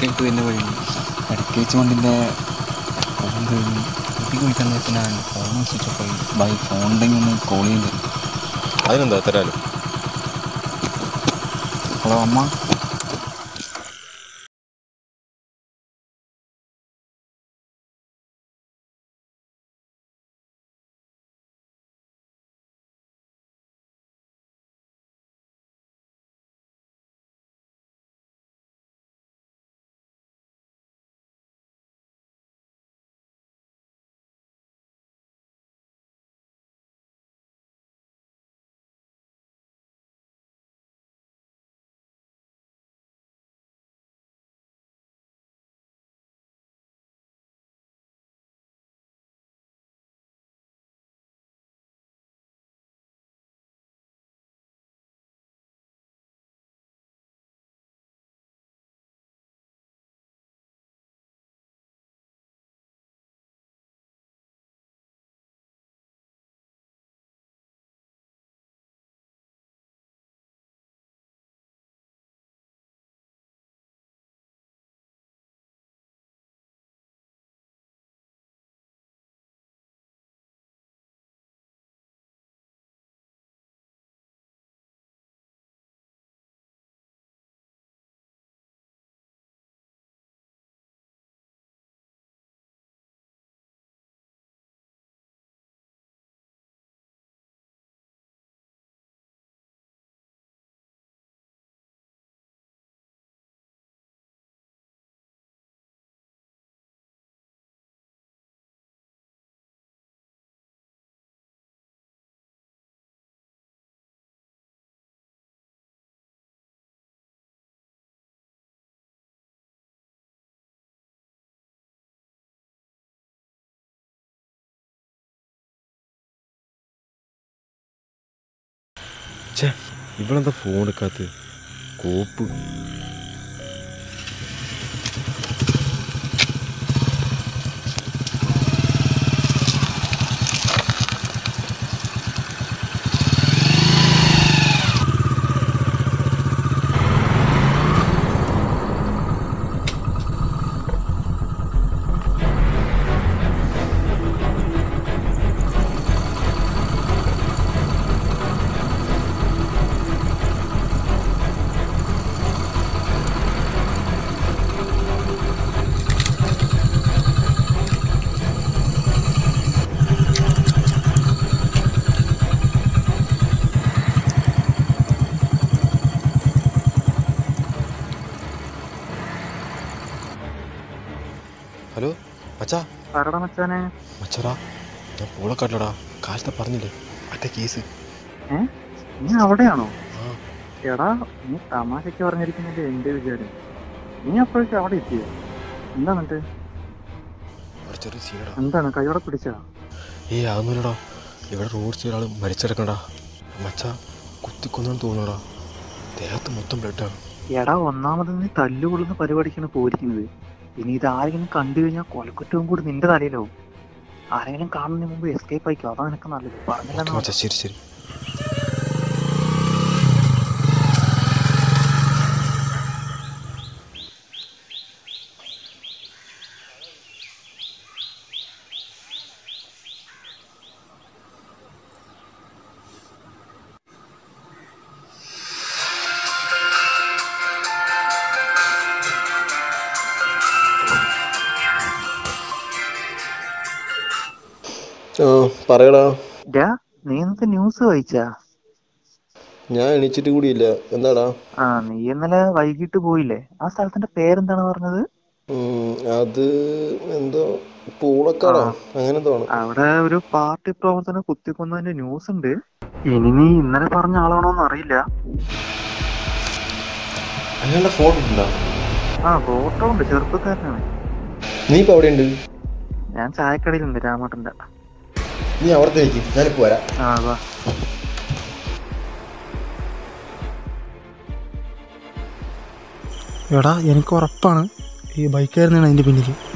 ഇട്ട് തന്നെ വഴി ഇടയ്ക്ക് വെച്ച് കൊണ്ടിൻ്റെ ഫോൺ കഴിഞ്ഞു വീട്ടിൽ പോയി സമയത്തിനാണ് ഫോൺ സ്വിച്ച് ഓഫ് ആയി ബൈ ഫോൺ ഉണ്ടെങ്കിൽ ഒന്ന് കോൾ ചെയ്ത് അതിനെന്താ തരാനും ഹലോ അമ്മ ഛേ ഇവളെന്താ ഫോൺ എടുക്കാത്ത കോപ്പ് ഹലോ മച്ചാ പറടാ മച്ചാനെ മച്ചറാ ഞാൻ പൂളക്കാട്ടിലടാ കാലത്തെ പറഞ്ഞില്ലേ മറ്റേ കേസ് ഏ നീ അവിടെയാണോ ആ എടാ നീ തമാശക്ക് പറഞ്ഞിരിക്കുന്നില്ല എന്റെ വിചാരം നീ അപ്പോഴേക്കും അവിടെ എത്തിയോ എന്താ എന്നിട്ട് ഒരു ചെറിയ സീനടാ എന്താണ് കൈയോടെ പിടിച്ചാ ഏയ് അതൊന്നുമില്ലടാ ഇവിടെ റോഡ് സൈഡ് ഒരാൾ മരിച്ചെടുക്കണ്ടാ മച്ചാ കുത്തിക്കൊന്നാന്ന് തോന്നടാ ദേഹത്ത് മൊത്തം ബ്ലഡാണ് എടാ ഒന്നാമത് നീ തല്ലുകൊള്ളുന്ന പരിപാടിക്കാണ് പോയിരിക്കുന്നത് ഇനി ഇത് ആരെങ്കിലും കണ്ടു കഴിഞ്ഞാൽ കൊലക്കുറ്റവും കൂടി നിന്റെ തലയിലാവും ആരെങ്കിലും കാണുന്നതിന് മുമ്പ് എസ്കേപ്പ് ആയിക്കോ അതാ നിനക്ക് നല്ലത് ഓക്കെ പറഞ്ഞില്ല മച്ചാ ശരി ശരി ആ പറയടാ ഡാ നീ ഇന്നത്തെ ന്യൂസ് വായിച്ചാ ഞാൻ എണീച്ചിട്ട് കൂടിയില്ല എന്താടാ ആ നീ ഇന്നലെ വൈകിട്ട് പോയില്ലേ ആ സ്ഥലത്തിന്റെ പേരെന്താണ് പറഞ്ഞത് ഉം, അത് എന്തോ പൂളക്കാടാ അങ്ങനെ എന്തോ ആണ് അവിടെ ഒരു പാർട്ടി പ്രവർത്തനം കുത്തിക്കൊന്നതിന്റെ ന്യൂസ് ഉണ്ട് ഇനി നീ ഇന്നലെ പറഞ്ഞ ആളാണോന്ന് അറിയില്ല അയാളുടെ ഫോൺ ഉണ്ടോ ആ ഫോട്ടോ ഉണ്ട് ചെറുപ്പക്കാരനാണ് നീ ഇപ്പൊ അവിടെ ഉണ്ട് ഞാൻ ചായക്കടയിലുണ്ട് രാമേട്ടന്റെ നീ അവിടത്തെ നിൽക്കും ഞാനിപ്പോ വരാം ആ വാ എടാ എനിക്ക് ഉറപ്പാണ് ഈ ബൈക്കാരനാണ് അതിൻ്റെ പിന്നിൽ